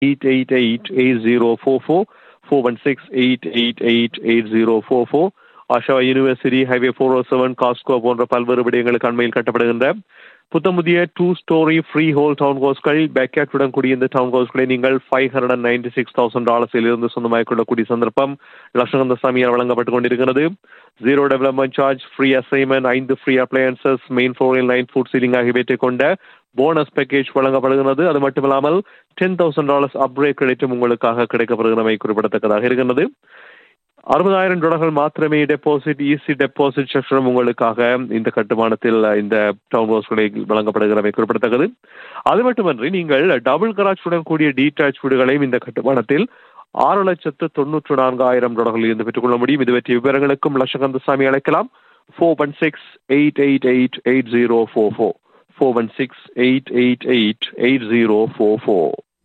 eight eight eight eight zero four four four one six eight eight eight eight zero four four ஆஷா university highway four o seven Costco போன்ற பல்வேறு விடயங்களுக்கு அண்மையில் கட்டப்படுகின்ற புத்தமுதிய two storey freehold town ஹவுஸ்கள் பேக்கேட்டுடன் கூடிய இந்த டவுன் ஹவுஸ்களை நீங்கள் five hundred and ninety six thousand டாலர்ஸில் இருந்து சொந்தமாக கொள்ளக்கூடிய சந்தர்ப்பம் லட்சகந்த சாமியார் வழங்கப்பட்டுக் கொண்டிருக்கிறது zero development charge free assignment ஐந்து ஃப்ரீ அப்ளையன்சஸ் மெயின் ஃப்ளோரில் நைன் ஃபுட் சீலிங் ஆகியவற்றை கொண்ட போனஸ் பேக்கேஜ் வழங்கப்படுகிறது அது மட்டுமில்லாமல் டென் தௌசண்ட் டாலர்ஸ் அப்ரேட் கிடைத்தும் உங்களுக்காக கிடைக்கப்படுகிறமை குறிப்பிடத்தக்கதாக இருக்கிறது அறுபதாயிரம் டாலர்கள் மாத்திரமே டெபாசிட் ஈஸி டெபாசிட் செக்ஷனும் உங்களுக்காக இந்த கட்டுமானத்தில் இந்த டவுன் ஹவுஸ்களை வழங்கப்படுகிறமை குறிப்பிடத்தக்கது அது மட்டுமன்றி நீங்கள் டபுள் கராச்சுடன் கூடிய டீடாச் வீடுகளையும் இந்த கட்டுமானத்தில் ஆறு லட்சத்து தொண்ணூற்று நான்காயிரம் டாலர்கள் இருந்து பெற்றுக்கொள்ள முடியும் இது பற்றிய விவரங்களுக்கும் லட்சகந்த சாமி அழைக்கலாம் four one six eight eight eight eight zero four four four one six eight eight eight eight zero four four